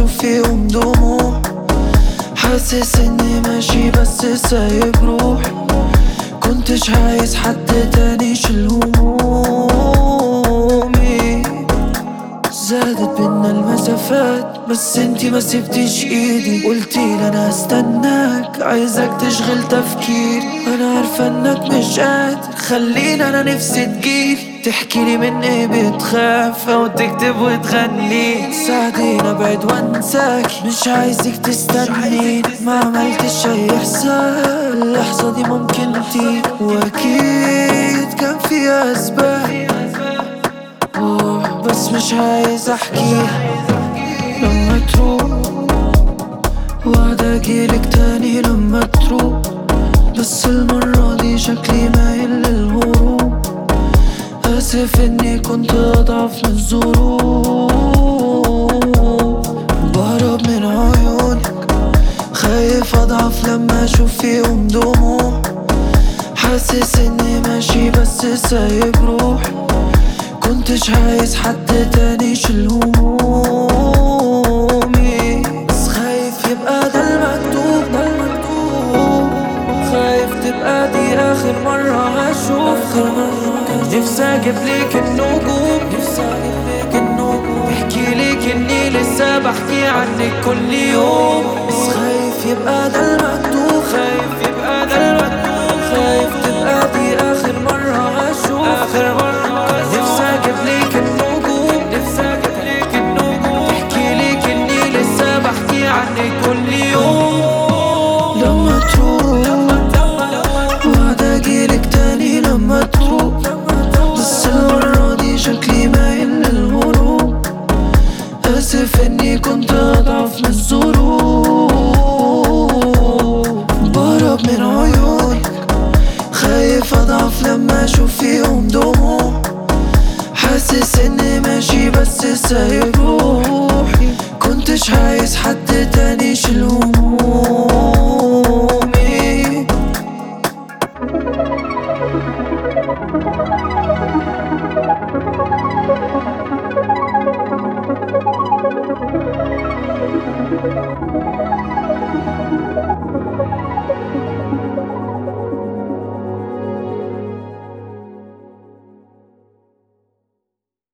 اشوف فيهم دموع حاسس اني ماشي بس سايب روح كنتش عايز حد تاني يشيل همومي زادت بينا المسافات بس انتي ما سبتيش ايدي قلتيلي انا هستناك عايزك تشغل تفكيري انا عارفه انك مش قادر خليني انا نفسي تجيلي تحكيلي من ايه بتخاف او تكتب وتغني ساعديني ابعد وانساك مش عايزك تستني ما عملتش اي حساب اللحظه دي ممكن تيجي واكيد كان فيها اسباب روح بس مش عايز احكيها لما تروح وعد اجيلك تاني لما تروح بس المرة دي شكلي مايل للهروب آسف إني كنت أضعف من الظروف بهرب من عيونك خايف أضعف لما أشوف فيهم دموع حاسس إني ماشي بس سايب روح كنتش عايز حد تاني يشيل همومي بس خايف يبقى ده المكتوب ده المكتوب خايف تبقى دي آخر مرة هشوف نفسي أجيب ليك النجوم نفسي أجيب ليك النجوم احكي ليك إني لسه بحكي عنك كل يوم بس خايف يبقى ده المكتوب خايف يبقى ده المكتوب خايف تبقى دي آخر مرة هشوف آخر مرة نفسي أجيب ليك النجوم نفسي أجيب ليك النجوم احكي ليك إني لسه بحكي عنك كل يوم لما تروح وعد اجيلك تاني لما تروح بس المرة دي شكلي مايل للهروب آسف إني كنت أضعف من الظروف بهرب من عيونك خايف أضعف لما أشوف فيهم دموع حاسس إني ماشي بس سايب روحي كنتش عايز حد تاني يشيل همومي